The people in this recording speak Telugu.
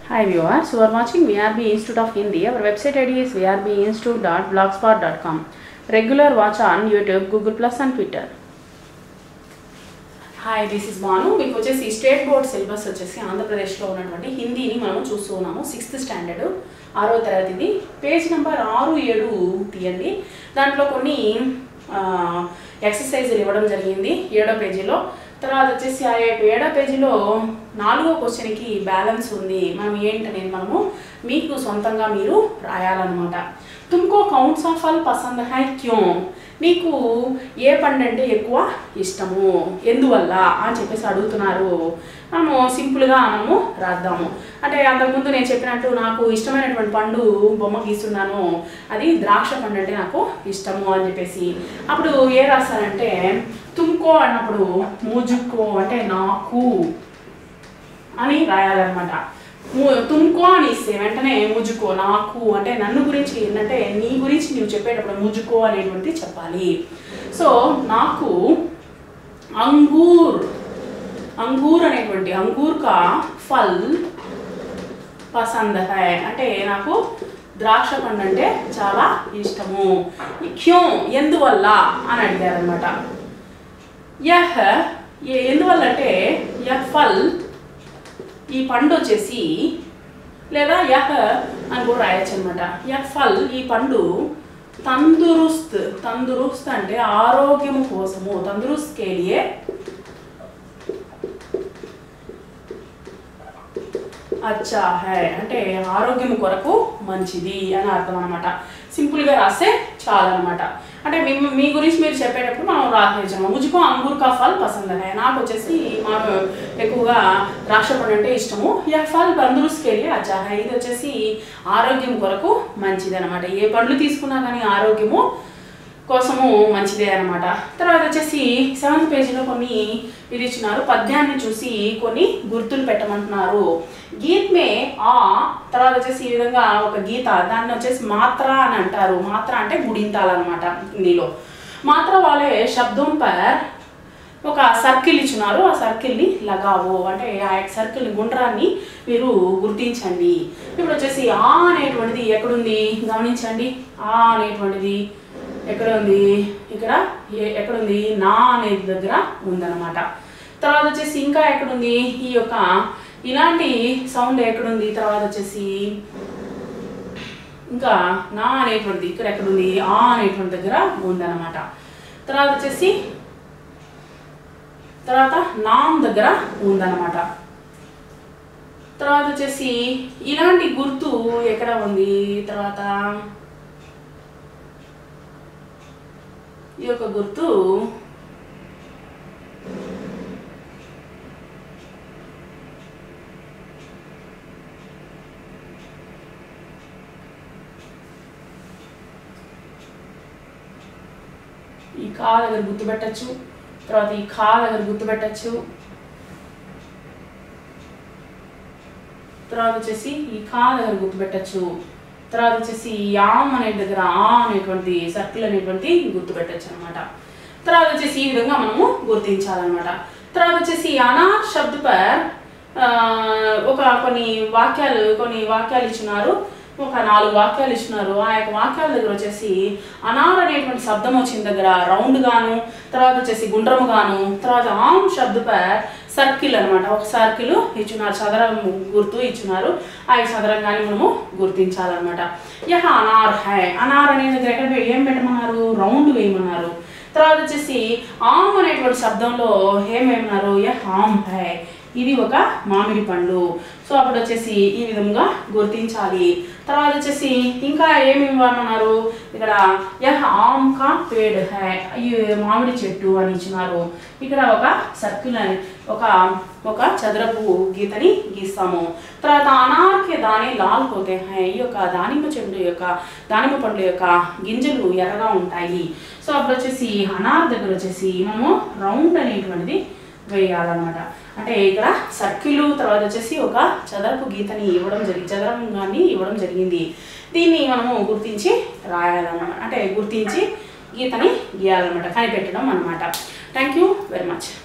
Hi viewers, you are watching VRB Institute of Hindi. Our website ID is vrbinstitute.blogspot.com. Regular watch on YouTube, Google Plus and Twitter. Hi this is Banu మీకు వచ్చేసి స్టేట్ బోర్డ్ సిలబస్ వచ్చేసి ఆంధ్రప్రదేశ్లో ఉన్నటువంటి హిందీని మనము చూస్తూ ఉన్నాము సిక్స్త్ స్టాండర్డ్ ఆరో తరగతిది పేజ్ నెంబర్ ఆరు ఏడు తీయండి దాంట్లో కొన్ని ఎక్సర్సైజులు ఇవ్వడం జరిగింది ఏడో పేజీలో తర్వాత వచ్చేసి ఆ ఏ- ఏడో పేజీలో నాలుగో క్వశ్చన్కి బ్యాలెన్స్ ఉంది మనం ఏంటనేది మనము మీకు సొంతంగా మీరు రాయాలన్నమాట తుమ్కో కౌన్స్ ఆఫ్ ఫల్ పసంద్ హై క్యూ నీకు ఏ పండు అంటే ఎక్కువ ఇష్టము ఎందువల్ల అని చెప్పేసి అడుగుతున్నారు మనము సింపుల్గా మనము రాద్దాము అంటే అంతకుముందు నేను చెప్పినట్టు నాకు ఇష్టమైనటువంటి పండు బొమ్మ గీస్తున్నాను అది ద్రాక్ష పండు అంటే నాకు ఇష్టము అని చెప్పేసి అప్పుడు ఏ రాస్తారంటే తుమ్కో అన్నప్పుడు మూజుక్కో అంటే నాకు అని రాయాలన్నమాట ము- తుమ్కో అని ఇస్తే వెంటనే ముజుకో నాకు అంటే నన్ను గురించి ఏంటంటే నీ గురించి నువ్వు చెప్పేటప్పుడు ముజుకో అనేటువంటిది చెప్పాలి సో నాకు అంగూర్ అంగూర్ అనేటువంటి అంగూర్ కా ఫల్ పసంద్ హై అంటే నాకు ద్రాక్ష పండు అంటే చాలా ఇష్టము క్యూ ఎందువల్ల అని అడిగారు అనమాట యహ్ ఏ- ఎందువల్ల అంటే యహ్ ఫల్ ఈ పండు వచ్చేసి లేదా యహ్ అని కూడా రాయొచ్చు అనమాట యహ్ ఫల్ ఈ పండు తందురుస్త్ తందురుస్త్ అంటే ఆరోగ్యము కోసము తందురుస్త్ కేలియే అచ్చా హై అంటే ఆరోగ్యం కొరకు మంచిది అని అర్థం అనమాట సింపుల్గా రాస్తే చాలన్నమాట అంటే మీ మీ గురించి మీరు చెప్పేటప్పుడు మనం రాసేసాము ముజుకో అంగూర్ కా ఫల్ పసంద్ హై నాకు వచ్చేసి మాకు ఎక్కువగా ద్రాక్ష పండు అంటే ఇష్టము యా ఫల్ బందురుస్కెళ్ళి అచ్చా హై ఇది వచ్చేసి ఆరోగ్యం కొరకు మంచిది అనమాట ఏ పండ్లు తీసుకున్నా కానీ ఆరోగ్యము కోసము మంచిదే అనమాట తర్వాత వచ్చేసి సెవెంత్ పేజీలో కొన్ని ఇది ఇచ్చినారు పద్యాన్ని చూసి కొన్ని గుర్తులు పెట్టమంటున్నారు గీత్ మే ఆ తర్వాత వచ్చేసి ఈ విధంగా ఒక గీత దాన్ని వచ్చేసి మాత్ర అని అంటారు మాత్ర అంటే గుడింతాలన్నమాట హిందీలో మాత్ర వాళ్ళే శబ్దం పర్ ఒక సర్కిల్ ఇచ్చినారు ఆ సర్కిల్ని లగావు అంటే ఆ యొక్క సర్కిల్ గుండ్రాన్ని మీరు గుర్తించండి ఇప్పుడు వచ్చేసి ఆ అనేటువంటిది ఎక్కడుంది గమనించండి ఆ అనేటువంటిది ఎక్కడ ఉంది ఇక్కడ ఏ- ఎక్కడుంది నా అనేది దగ్గర ఉందన్నమాట తర్వాత వచ్చేసి ఇంకా ఎక్కడుంది ఈ యొక్క ఇలాంటి సౌండ్ ఎక్కడుంది తర్వాత వచ్చేసి ఇంకా నా అనేటువంటిది ఇక్కడ ఎక్కడుంది ఆ అనేటువంటి దగ్గర ఉందన్నమాట తర్వాత వచ్చేసి తర్వాత నామ్ దగ్గర ఉందన్నమాట తర్వాత వచ్చేసి ఇలాంటి గుర్తు ఎక్కడ ఉంది తర్వాత ఈ యొక్క గుర్తు ఈ కా దగ్గర గుర్తు పెట్టచ్చు తర్వాత ఈ ఖా దగ్గర గుర్తు పెట్టచ్చు తర్వాత వచ్చేసి ఈ ఖా దగ్గర గుర్తు పెట్టచ్చు తర్వాత వచ్చేసి యామ్ అనే దగ్గర ఆ అనేటువంటి సర్కిల్ అనేటువంటి గుర్తు పెట్టచ్చు అనమాట తర్వాత వచ్చేసి ఈ విధంగా మనము గుర్తించాలన్నమాట తర్వాత వచ్చేసి అనా శబ్ద పర్ ఆ, ఒక కొన్ని వాక్యాలు కొన్ని వాక్యాలు ఇచ్చినారు ఒక నాలుగు వాక్యాలు ఇచ్చినారు ఆ యొక్క వాక్యాల దగ్గర వచ్చేసి అనార్ అనేటువంటి శబ్దం వచ్చిన దగ్గర రౌండ్ గాను తర్వాత వచ్చేసి గుండ్రము గాను తర్వాత ఆమ్ శబ్ద పర్ సర్కిల్ అన్నమాట ఒక సర్కిల్ ఇచ్చినారు చదరం గుర్తు ఇచ్చినారు ఆ యొక్క చదరంగాన్ని మనము గుర్తించాలన్నమాట యహ అనార్ హై అనార్ అనే దగ్గర ఎక్కడ పె- ఏం పెట్టమన్నారు రౌండ్ వేయమన్నారు తర్వాత వచ్చేసి ఆమ్ అనేటువంటి శబ్దంలో ఏమేమన్నారు యహ్ ఆమ్ హై ఇది ఒక మామిడి పండు సో అప్పుడు వచ్చేసి ఈ విధంగా గుర్తించాలి తర్వాత వచ్చేసి ఇంకా ఏమి ఇవ్వమన్నారు ఇక్కడ యహ్ ఆమ్ కా పేడ్ హై ఈ మామిడి చెట్టు అని ఇచ్చినారు ఇక్కడ ఒక సర్కిల్ అని ఒక ఒక చదరపు గీతని గీస్తాము తర్వాత అనార్కే దాని లాల్ పోతే హై ఈ యొక్క దానిమ్మ చెట్టు యొక్క దానిమ్మ పండ్ల యొక్క గింజలు ఎర్రగా ఉంటాయి సో అప్పుడు వచ్చేసి అనార్ దగ్గర వచ్చేసి మనము రౌండ్ అనేటువంటిది వేయాలన్నమాట అంటే ఇక్కడ సర్కిల్ తర్వాత వచ్చేసి ఒక చదరపు గీతని ఇవ్వడం జరిగి చదరంగాన్ని ఇవ్వడం జరిగింది దీన్ని మనము గుర్తించి రాయాలన్నమాట అంటే గుర్తించి గీతని గీయాలన్నమాట కనిపెట్టడం అన్నమాట థ్యాంక్ యూ వెరీ మచ్